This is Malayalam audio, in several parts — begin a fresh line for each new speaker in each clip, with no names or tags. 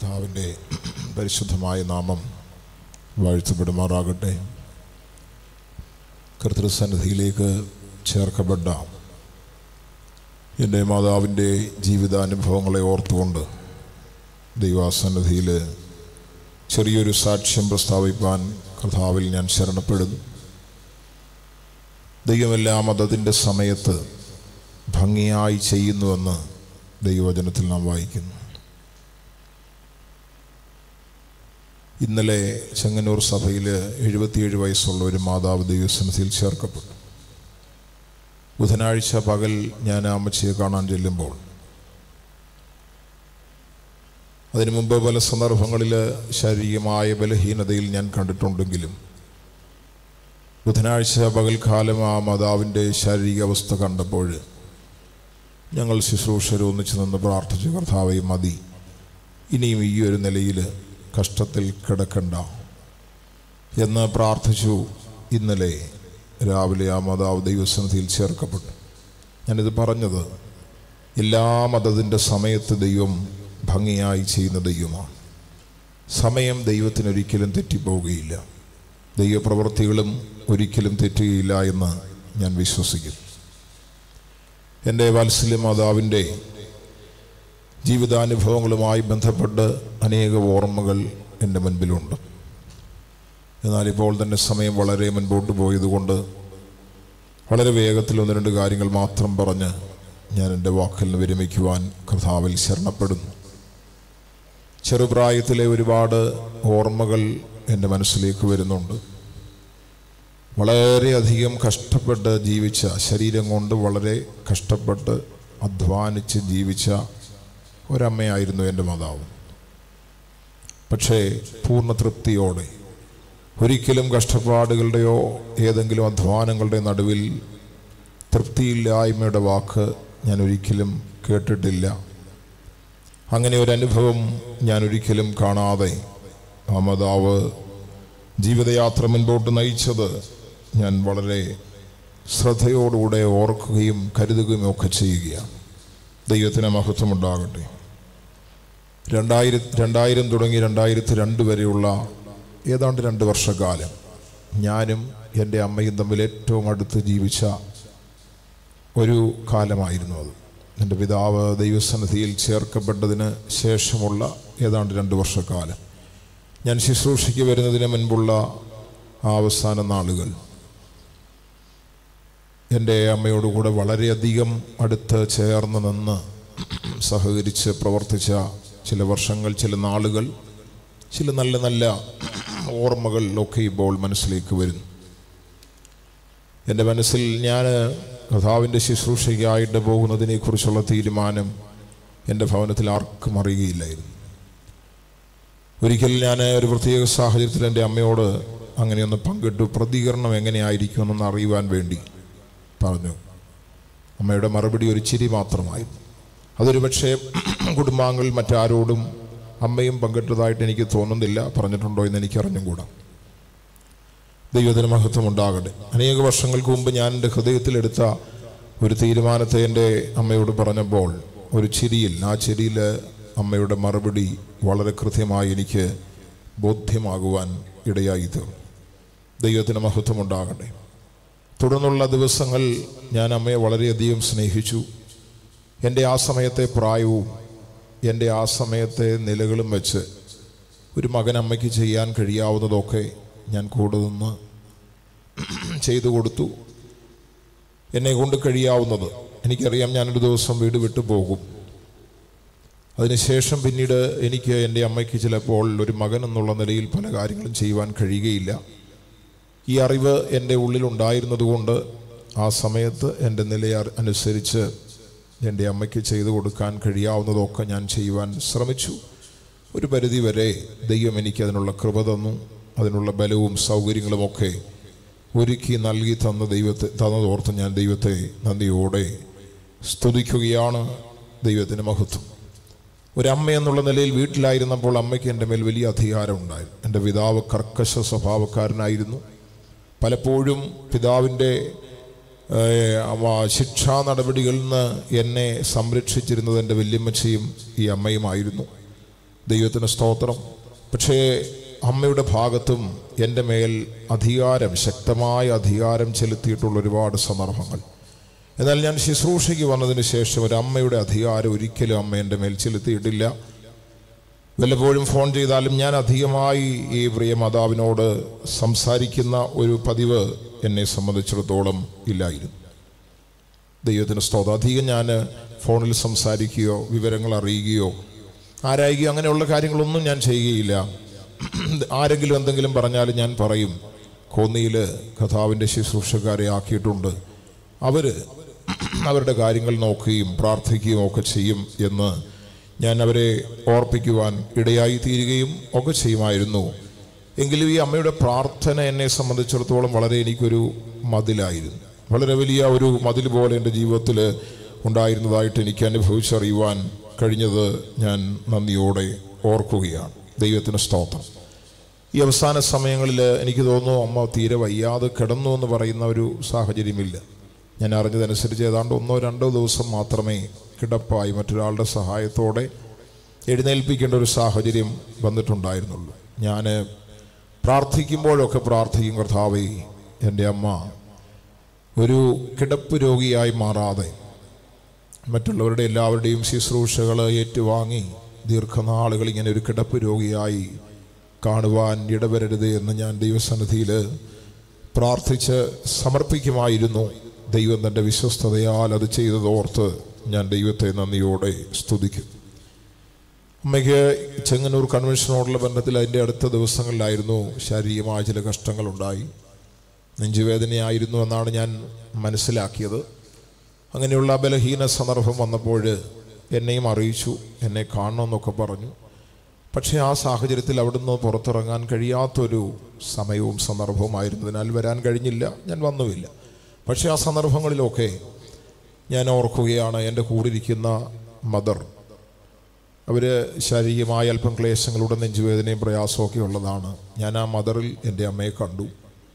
കർത്താവിൻ്റെ പരിശുദ്ധമായ നാമം വാഴ്ത്തപ്പെടുമാറാകട്ടെ കർത്തൃസന്നിധിയിലേക്ക് ചേർക്കപ്പെട്ട എൻ്റെ മാതാവിൻ്റെ ജീവിതാനുഭവങ്ങളെ ഓർത്തുകൊണ്ട് ദൈവാസന്നിധിയിൽ ചെറിയൊരു സാക്ഷ്യം പ്രസ്താവിപ്പാൻ കർത്താവിൽ ഞാൻ ശരണപ്പെടുന്നു ദൈവമെല്ലാം അതതിൻ്റെ സമയത്ത് ഭംഗിയായി ചെയ്യുന്നുവെന്ന് ദൈവവചനത്തിൽ നാം വായിക്കുന്നു ഇന്നലെ ചെങ്ങന്നൂർ സഭയിൽ എഴുപത്തിയേഴ് വയസ്സുള്ള ഒരു മാതാവ് ദൈവസന്നിധിയിൽ ചേർക്കപ്പെട്ടു ബുധനാഴ്ച പകൽ ഞാൻ ആ അമ്മച്ചിയെ കാണാൻ ചെല്ലുമ്പോൾ അതിനു മുമ്പ് പല സന്ദർഭങ്ങളിൽ ശാരീരികമായ ബലഹീനതയിൽ ഞാൻ കണ്ടിട്ടുണ്ടെങ്കിലും ബുധനാഴ്ച പകൽക്കാലം ആ മാതാവിൻ്റെ ശാരീരിക അവസ്ഥ കണ്ടപ്പോൾ ഞങ്ങൾ ശുശ്രൂഷർ ഒന്നിച്ചു നിന്ന് പ്രാർത്ഥിച്ചു കർത്താവെ മതി ഇനിയും ഈ ഒരു നിലയിൽ കഷ്ടത്തിൽ കിടക്കണ്ട എന്ന് പ്രാർത്ഥിച്ചു ഇന്നലെ രാവിലെ ആ മാതാവ് ദൈവസന്നിധിയിൽ ചേർക്കപ്പെട്ടു ഞാനിത് പറഞ്ഞത് എല്ലാ മതത്തിൻ്റെ സമയത്ത് ദൈവം ഭംഗിയായി ചെയ്യുന്ന ദൈവമാണ് സമയം ദൈവത്തിനൊരിക്കലും തെറ്റിപ്പോവുകയില്ല ദൈവപ്രവൃത്തികളും ഒരിക്കലും തെറ്റുകയില്ല എന്ന് ഞാൻ വിശ്വസിക്കുന്നു എൻ്റെ വാത്സല്യ മാതാവിൻ്റെ ജീവിതാനുഭവങ്ങളുമായി ബന്ധപ്പെട്ട് അനേക ഓർമ്മകൾ എൻ്റെ മുൻപിലുണ്ട് എന്നാൽ ഇപ്പോൾ തന്നെ സമയം വളരെ മുൻപോട്ട് പോയതുകൊണ്ട് വളരെ വേഗത്തിൽ ഒന്ന് രണ്ട് കാര്യങ്ങൾ മാത്രം പറഞ്ഞ് ഞാൻ എൻ്റെ വാക്കിൽ നിന്ന് വിരമിക്കുവാൻ കർത്താവിൽ ശരണപ്പെടുന്നു ചെറുപ്രായത്തിലെ ഒരുപാട് ഓർമ്മകൾ എൻ്റെ മനസ്സിലേക്ക് വരുന്നുണ്ട് വളരെയധികം കഷ്ടപ്പെട്ട് ജീവിച്ച ശരീരം കൊണ്ട് വളരെ കഷ്ടപ്പെട്ട് അധ്വാനിച്ച് ജീവിച്ച ഒരമ്മയായിരുന്നു എൻ്റെ മാതാവ് പക്ഷേ പൂർണ്ണ തൃപ്തിയോടെ ഒരിക്കലും കഷ്ടപ്പാടുകളുടെയോ ഏതെങ്കിലും അധ്വാനങ്ങളുടെ നടുവിൽ തൃപ്തിയില്ലായ്മയുടെ വാക്ക് ഞാൻ ഒരിക്കലും കേട്ടിട്ടില്ല അങ്ങനെ ഒരു അനുഭവം ഞാൻ ഒരിക്കലും കാണാതെ ആ മാതാവ് ജീവിതയാത്ര മുൻപോട്ട് നയിച്ചത് ഞാൻ വളരെ ശ്രദ്ധയോടുകൂടെ ഓർക്കുകയും കരുതുകയും ഒക്കെ ചെയ്യുകയാണ് ദൈവത്തിന് മഹത്വമുണ്ടാകട്ടെ രണ്ടായിര രണ്ടായിരം തുടങ്ങി രണ്ടായിരത്തി രണ്ട് വരെയുള്ള ഏതാണ്ട് രണ്ട് വർഷക്കാലം ഞാനും എൻ്റെ അമ്മയും തമ്മിൽ ഏറ്റവും അടുത്ത് ജീവിച്ച ഒരു കാലമായിരുന്നു അത് എൻ്റെ പിതാവ് ദൈവസന്നിധിയിൽ ചേർക്കപ്പെട്ടതിന് ശേഷമുള്ള ഏതാണ്ട് രണ്ട് വർഷക്കാലം ഞാൻ ശുശ്രൂഷയ്ക്ക് വരുന്നതിന് മുൻപുള്ള ആ അവസാന നാളുകൾ എൻ്റെ അമ്മയോടുകൂടെ വളരെയധികം അടുത്ത് ചേർന്ന് നിന്ന് സഹകരിച്ച് പ്രവർത്തിച്ച ചില വർഷങ്ങൾ ചില നാളുകൾ ചില നല്ല നല്ല ഓർമ്മകൾ ഒക്കെ ഇപ്പോൾ മനസ്സിലേക്ക് വരുന്നു എൻ്റെ മനസ്സിൽ ഞാൻ കഥാവിൻ്റെ ശുശ്രൂഷയ്ക്കായിട്ട് പോകുന്നതിനെക്കുറിച്ചുള്ള തീരുമാനം എൻ്റെ ഭവനത്തിൽ ആർക്കും അറിയുകയില്ലായിരുന്നു ഒരിക്കൽ ഞാൻ ഒരു പ്രത്യേക സാഹചര്യത്തിൽ എൻ്റെ അമ്മയോട് അങ്ങനെയൊന്ന് പങ്കിട്ടു പ്രതികരണം എങ്ങനെയായിരിക്കുമെന്നൊന്ന് അറിയുവാൻ വേണ്ടി പറഞ്ഞു അമ്മയുടെ മറുപടി ഒരു ചിരി മാത്രമായിരുന്നു അതൊരു പക്ഷേ കുടുംബാംഗങ്ങൾ മറ്റാരോടും അമ്മയും പങ്കിട്ടതായിട്ട് എനിക്ക് തോന്നുന്നില്ല പറഞ്ഞിട്ടുണ്ടോ എന്ന് എനിക്ക് അറിഞ്ഞുകൂടാ ദൈവത്തിന് മഹത്വം ഉണ്ടാകട്ടെ അനേക വർഷങ്ങൾക്ക് മുമ്പ് ഞാൻ എൻ്റെ ഹൃദയത്തിലെടുത്ത ഒരു തീരുമാനത്തെ എൻ്റെ അമ്മയോട് പറഞ്ഞപ്പോൾ ഒരു ചിരിയിൽ ആ ചിരിയിൽ അമ്മയുടെ മറുപടി വളരെ കൃത്യമായി എനിക്ക് ബോധ്യമാകുവാൻ ഇടയായി തീർന്നു ദൈവത്തിന് മഹത്വം ഉണ്ടാകട്ടെ തുടർന്നുള്ള ദിവസങ്ങൾ ഞാൻ അമ്മയെ വളരെയധികം സ്നേഹിച്ചു എൻ്റെ ആ സമയത്തെ പ്രായവും എൻ്റെ ആ സമയത്തെ നിലകളും വെച്ച് ഒരു മകൻ അമ്മയ്ക്ക് ചെയ്യാൻ കഴിയാവുന്നതൊക്കെ ഞാൻ കൂടെ നിന്ന് ചെയ്തു കൊടുത്തു എന്നെ കൊണ്ട് കഴിയാവുന്നത് എനിക്കറിയാം ഞാനൊരു ദിവസം വീട് വിട്ടു പോകും അതിനുശേഷം പിന്നീട് എനിക്ക് എൻ്റെ അമ്മയ്ക്ക് ചിലപ്പോൾ ഒരു മകൻ എന്നുള്ള നിലയിൽ പല കാര്യങ്ങളും ചെയ്യുവാൻ കഴിയുകയില്ല ഈ അറിവ് എൻ്റെ ഉള്ളിലുണ്ടായിരുന്നതുകൊണ്ട് ആ സമയത്ത് എൻ്റെ നില അനുസരിച്ച് എൻ്റെ അമ്മയ്ക്ക് ചെയ്തു കൊടുക്കാൻ കഴിയാവുന്നതൊക്കെ ഞാൻ ചെയ്യുവാൻ ശ്രമിച്ചു ഒരു പരിധി വരെ ദൈവം എനിക്ക് അതിനുള്ള കൃപ തന്നു അതിനുള്ള ബലവും സൗകര്യങ്ങളുമൊക്കെ ഒരുക്കി നൽകി തന്ന ദൈവത്തെ തന്നതോർത്ത് ഞാൻ ദൈവത്തെ നന്ദിയോടെ സ്തുതിക്കുകയാണ് ദൈവത്തിന് മഹത്വം ഒരമ്മ എന്നുള്ള നിലയിൽ വീട്ടിലായിരുന്നപ്പോൾ അമ്മയ്ക്ക് എൻ്റെ മേൽ വലിയ അധികാരം ഉണ്ടായിരുന്നു എൻ്റെ പിതാവ് കർക്കശ സ്വഭാവക്കാരനായിരുന്നു പലപ്പോഴും പിതാവിൻ്റെ ഏഹ്, അവ- ശിക്ഷാ നടപടികളിൽ നിന്ന് എന്നെ സംരക്ഷിച്ചിരുന്നത് എൻ്റെ വല്യമ്മച്ചയും ഈ അമ്മയുമായിരുന്നു ദൈവത്തിന് സ്തോത്രം പക്ഷേ അമ്മയുടെ ഭാഗത്തും എൻ്റെ മേൽ അധികാരം ശക്തമായ അധികാരം ചെലുത്തിയിട്ടുള്ള ഒരുപാട് സന്ദർഭങ്ങൾ എന്നാൽ ഞാൻ ശുശ്രൂഷയ്ക്ക് വന്നതിന് ശേഷം ഒരു അമ്മയുടെ അധികാരം ഒരിക്കലും അമ്മ എൻ്റെ മേൽ ചെലുത്തിയിട്ടില്ല വല്ലപ്പോഴും ഫോൺ ചെയ്താലും ഞാൻ അധികമായി ഈ പ്രിയ മാതാവിനോട് സംസാരിക്കുന്ന ഒരു പതിവ് എന്നെ സംബന്ധിച്ചിടത്തോളം ഇല്ലായിരുന്നു ദൈവത്തിന് സ്തോത്രം അധികം ഞാൻ ഫോണിൽ സംസാരിക്കുകയോ വിവരങ്ങൾ അറിയുകയോ ആരായികയോ അങ്ങനെയുള്ള കാര്യങ്ങളൊന്നും ഞാൻ ചെയ്യുകയില്ല ആരെങ്കിലും എന്തെങ്കിലും പറഞ്ഞാലും ഞാൻ പറയും കോന്നിയിൽ കഥാവിൻ്റെ ശുശ്രൂഷക്കാരെ ആക്കിയിട്ടുണ്ട് അവർ അവരുടെ കാര്യങ്ങൾ നോക്കുകയും പ്രാർത്ഥിക്കുകയും ഒക്കെ ചെയ്യും എന്ന് ഞാൻ അവരെ ഓർപ്പിക്കുവാൻ ഇടയായി തീരുകയും ഒക്കെ ചെയ്യുമായിരുന്നു എങ്കിലും ഈ അമ്മയുടെ പ്രാർത്ഥന എന്നെ സംബന്ധിച്ചിടത്തോളം വളരെ എനിക്കൊരു മതിലായിരുന്നു വളരെ വലിയ ഒരു മതിൽ പോലെ എൻ്റെ ജീവിതത്തിൽ ഉണ്ടായിരുന്നതായിട്ട് എനിക്ക് അനുഭവിച്ചറിയുവാൻ കഴിഞ്ഞത് ഞാൻ നന്ദിയോടെ ഓർക്കുകയാണ് ദൈവത്തിന് സ്തോത്രം ഈ അവസാന സമയങ്ങളിൽ എനിക്ക് തോന്നുന്നു അമ്മ തീരെ വയ്യാതെ കിടന്നു എന്ന് പറയുന്ന ഒരു സാഹചര്യമില്ല ഞാൻ അറിഞ്ഞതനുസരിച്ച് ഏതാണ്ട് ഒന്നോ രണ്ടോ ദിവസം മാത്രമേ കിടപ്പായി മറ്റൊരാളുടെ സഹായത്തോടെ എഴുന്നേൽപ്പിക്കേണ്ട ഒരു സാഹചര്യം വന്നിട്ടുണ്ടായിരുന്നുള്ളൂ ഞാൻ പ്രാർത്ഥിക്കുമ്പോഴൊക്കെ പ്രാർത്ഥിക്കും കർത്താവേ എൻ്റെ അമ്മ ഒരു കിടപ്പ് രോഗിയായി മാറാതെ മറ്റുള്ളവരുടെ എല്ലാവരുടെയും ശുശ്രൂഷകൾ ഏറ്റുവാങ്ങി ദീർഘനാളുകൾ ഇങ്ങനെ ഒരു കിടപ്പ് രോഗിയായി കാണുവാൻ ഇടവരരുത് എന്ന് ഞാൻ ദൈവസന്നിധിയിൽ പ്രാർത്ഥിച്ച് സമർപ്പിക്കുമായിരുന്നു ദൈവം തൻ്റെ വിശ്വസ്തതയാൽ അത് ചെയ്തതോർത്ത് ഞാൻ ദൈവത്തെ നന്ദിയോടെ സ്തുതിക്കും അമ്മയ്ക്ക് ചെങ്ങന്നൂർ കൺവെൻഷനോടുള്ള ബന്ധത്തിൽ അതിൻ്റെ അടുത്ത ദിവസങ്ങളിലായിരുന്നു ശാരീരികമായ ചില കഷ്ടങ്ങളുണ്ടായി നെഞ്ചുവേദനയായിരുന്നു എന്നാണ് ഞാൻ മനസ്സിലാക്കിയത് അങ്ങനെയുള്ള ബലഹീന സന്ദർഭം വന്നപ്പോൾ എന്നെയും അറിയിച്ചു എന്നെ കാണണമെന്നൊക്കെ പറഞ്ഞു പക്ഷേ ആ സാഹചര്യത്തിൽ അവിടുന്ന് പുറത്തിറങ്ങാൻ കഴിയാത്തൊരു സമയവും സന്ദർഭവുമായിരുന്നതിനാൽ വരാൻ കഴിഞ്ഞില്ല ഞാൻ വന്നുമില്ല പക്ഷേ ആ സന്ദർഭങ്ങളിലൊക്കെ ഞാൻ ഓർക്കുകയാണ് എൻ്റെ കൂടിരിക്കുന്ന മദർ അവർ ശാരീരികമായ അല്പം ക്ലേശങ്ങളുടെ നെഞ്ചുവേദനയും പ്രയാസമൊക്കെ ഉള്ളതാണ് ഞാൻ ആ മദറിൽ എൻ്റെ അമ്മയെ കണ്ടു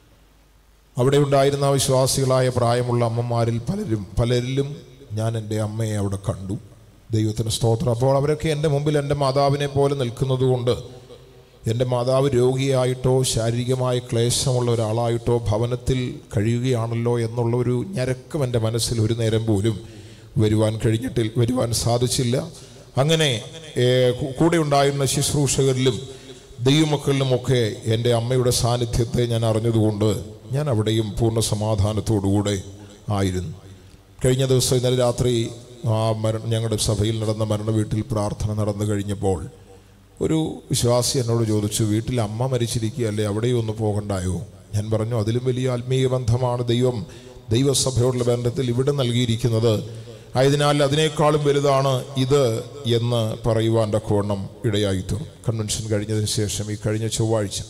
അവിടെ ഉണ്ടായിരുന്ന വിശ്വാസികളായ പ്രായമുള്ള അമ്മമാരിൽ പലരും പലരിലും ഞാൻ എൻ്റെ അമ്മയെ അവിടെ കണ്ടു ദൈവത്തിന് സ്തോത്രം അപ്പോൾ അവരൊക്കെ എൻ്റെ മുമ്പിൽ എൻ്റെ മാതാവിനെ പോലെ നിൽക്കുന്നത് കൊണ്ട് എൻ്റെ മാതാവ് രോഗിയായിട്ടോ ശാരീരികമായ ക്ലേശമുള്ള ഒരാളായിട്ടോ ഭവനത്തിൽ കഴിയുകയാണല്ലോ എന്നുള്ള ഒരു ഞരക്കം എൻ്റെ മനസ്സിൽ ഒരു നേരം പോലും വരുവാൻ കഴിഞ്ഞിട്ടിൽ വരുവാൻ സാധിച്ചില്ല അങ്ങനെ ഏഹ്, കൂ- കൂടെ ഉണ്ടായിരുന്ന ശുശ്രൂഷകരിലും ദൈവമക്കളിലുമൊക്കെ എൻ്റെ അമ്മയുടെ സാന്നിധ്യത്തെ ഞാൻ അറിഞ്ഞതുകൊണ്ട് ഞാൻ അവിടെയും പൂർണ്ണ സമാധാനത്തോടുകൂടെ ആയിരുന്നു കഴിഞ്ഞ ദിവസം ഇന്നലെ രാത്രി ആ മരണ ഞങ്ങളുടെ സഭയിൽ നടന്ന മരണ വീട്ടിൽ പ്രാർത്ഥന നടന്നു കഴിഞ്ഞപ്പോൾ ഒരു വിശ്വാസി എന്നോട് ചോദിച്ചു വീട്ടിൽ അമ്മ മരിച്ചിരിക്കുകയല്ലേ അവിടെയും ഒന്ന് പോകണ്ടായോ ഞാൻ പറഞ്ഞു അതിലും വലിയ ആത്മീയ ബന്ധമാണ് ദൈവം ദൈവസഭയോടുള്ള ബന്ധത്തിൽ ഇവിടെ നൽകിയിരിക്കുന്നത് ആയതിനാൽ അതിനേക്കാളും വലുതാണ് ഇത് എന്ന് പറയുവാൻ തക്കവണ്ണം ഇടയായിത്തീർന്നു കൺവെൻഷൻ കഴിഞ്ഞതിന് ശേഷം ഈ കഴിഞ്ഞ ചൊവ്വാഴ്ച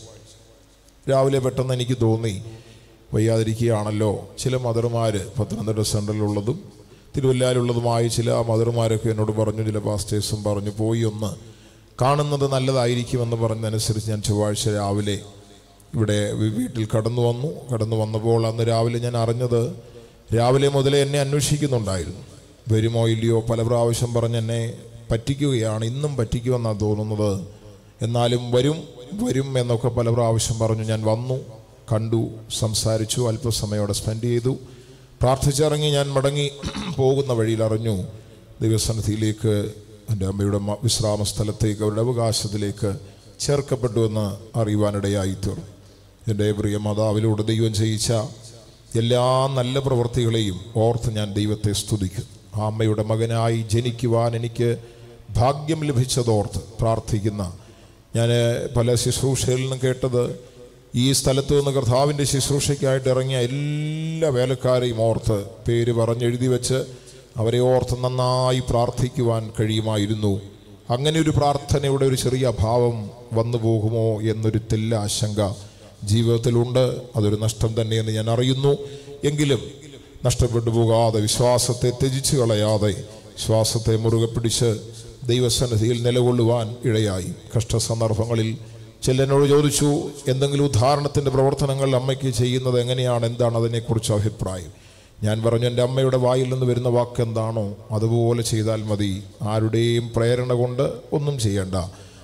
രാവിലെ പെട്ടെന്ന് എനിക്ക് തോന്നി വയ്യാതിരിക്കുകയാണല്ലോ ചില മദർമാർ പത്തനംതിട്ട സെൻട്രലിലുള്ളതും തിരുവല്ലായിലുള്ളതുമായ ചില മദർമാരൊക്കെ എന്നോട് പറഞ്ഞു ചില പാസ്റ്റേഴ്സും പറഞ്ഞു പോയി ഒന്ന് കാണുന്നത് നല്ലതായിരിക്കുമെന്ന് പറഞ്ഞതനുസരിച്ച് ഞാൻ ചൊവ്വാഴ്ച രാവിലെ ഇവിടെ വി- വീട്ടിൽ കടന്നു വന്നു കടന്നു വന്നപ്പോൾ അന്ന് രാവിലെ ഞാൻ അറിഞ്ഞത് രാവിലെ മുതലേ എന്നെ അന്വേഷിക്കുന്നുണ്ടായിരുന്നു വരുമോ ഇല്ലയോ പല പ്രാവശ്യം പറഞ്ഞ് എന്നെ പറ്റിക്കുകയാണ് ഇന്നും പറ്റിക്കുമെന്നാണ് തോന്നുന്നത് എന്നാലും വരും വരും എന്നൊക്കെ പല പ്രാവശ്യം പറഞ്ഞു ഞാൻ വന്നു കണ്ടു സംസാരിച്ചു അല്പസമയം അവിടെ സ്പെൻഡ് ചെയ്തു പ്രാർത്ഥിച്ചിറങ്ങി ഞാൻ മടങ്ങി പോകുന്ന വഴിയിൽ അറിഞ്ഞു ദൈവസന്നിധിയിലേക്ക് എൻ്റെ അമ്മയുടെ മ- വിശ്രാമ സ്ഥലത്തേക്ക് അവരുടെ അവകാശത്തിലേക്ക് ചേർക്കപ്പെട്ടു എന്ന് അറിയുവാനിടയായി തീർന്നു എൻ്റെ പ്രിയ മാതാവിലൂടെ ദൈവം ചെയ്യിച്ച എല്ലാ നല്ല പ്രവൃത്തികളെയും ഓർത്ത് ഞാൻ ദൈവത്തെ സ്തുതിക്കും ആ അമ്മയുടെ മകനായി ജനിക്കുവാൻ എനിക്ക് ഭാഗ്യം ലഭിച്ചതോർത്ത് പ്രാർത്ഥിക്കുന്ന ഞാൻ പല ശുശ്രൂഷയിൽ നിന്നും കേട്ടത് ഈ സ്ഥലത്ത് നിന്ന് കർത്താവിൻ്റെ ശുശ്രൂഷയ്ക്കായിട്ട് ഇറങ്ങിയ എല്ലാ വേലക്കാരെയും ഓർത്ത് പേര് പറഞ്ഞെഴുതി വെച്ച് അവരെ ഓർത്ത് നന്നായി പ്രാർത്ഥിക്കുവാൻ കഴിയുമായിരുന്നു അങ്ങനെ ഒരു പ്രാർത്ഥനയുടെ ഒരു ചെറിയ അഭാവം വന്നു പോകുമോ എന്നൊരു തെല്ല ആശങ്ക ജീവിതത്തിലുണ്ട് അതൊരു നഷ്ടം തന്നെയെന്ന് ഞാൻ അറിയുന്നു എങ്കിലും നഷ്ടപ്പെട്ടു പോകാതെ വിശ്വാസത്തെ ത്യജിച്ചു കളയാതെ വിശ്വാസത്തെ മുറുകെ പിടിച്ച് ദൈവസന്നിധിയിൽ നിലകൊള്ളുവാൻ ഇടയായി കഷ്ടസന്ദർഭങ്ങളിൽ ചിലനോട് ചോദിച്ചു എന്തെങ്കിലും ഉദാഹരണത്തിൻ്റെ പ്രവർത്തനങ്ങൾ അമ്മയ്ക്ക് ചെയ്യുന്നത് എങ്ങനെയാണ് എന്താണ് അതിനെക്കുറിച്ച് അഭിപ്രായം ഞാൻ പറഞ്ഞു എൻ്റെ അമ്മയുടെ വായിൽ നിന്ന് വരുന്ന വാക്ക് എന്താണോ അതുപോലെ ചെയ്താൽ മതി ആരുടെയും പ്രേരണ കൊണ്ട് ഒന്നും ചെയ്യണ്ട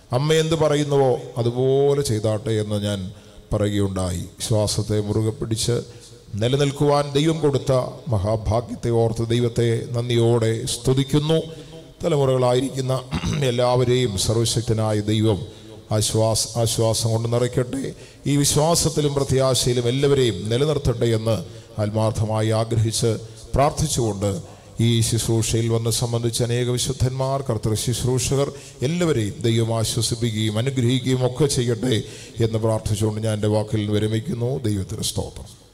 അമ്മ എന്ത് പറയുന്നുവോ അതുപോലെ ചെയ്താട്ടെ എന്ന് ഞാൻ പറയുകയുണ്ടായി ശ്വാസത്തെ മുറുകെ പിടിച്ച് നിലനിൽക്കുവാൻ ദൈവം കൊടുത്ത മഹാഭാഗ്യത്തെ ഓർത്ത് ദൈവത്തെ നന്ദിയോടെ സ്തുതിക്കുന്നു തലമുറകളായിരിക്കുന്ന എല്ലാവരെയും സർവശക്തനായ ദൈവം ആശ്വാസ ആശ്വാസം കൊണ്ട് നിറയ്ക്കട്ടെ ഈ വിശ്വാസത്തിലും പ്രത്യാശയിലും എല്ലാവരെയും നിലനിർത്തട്ടെ എന്ന് ആത്മാർത്ഥമായി ആഗ്രഹിച്ച് പ്രാർത്ഥിച്ചുകൊണ്ട് ഈ ശുശ്രൂഷയിൽ വന്ന് സംബന്ധിച്ച് അനേക വിശുദ്ധന്മാർ കർത്തൃ ശുശ്രൂഷകർ എല്ലാവരെയും ദൈവം ആശ്വസിപ്പിക്കുകയും അനുഗ്രഹിക്കുകയും ഒക്കെ ചെയ്യട്ടെ എന്ന് പ്രാർത്ഥിച്ചുകൊണ്ട് ഞാൻ എൻ്റെ വാക്കിൽ വിരമിക്കുന്നു ദൈവത്തിന് സ്തോത്രം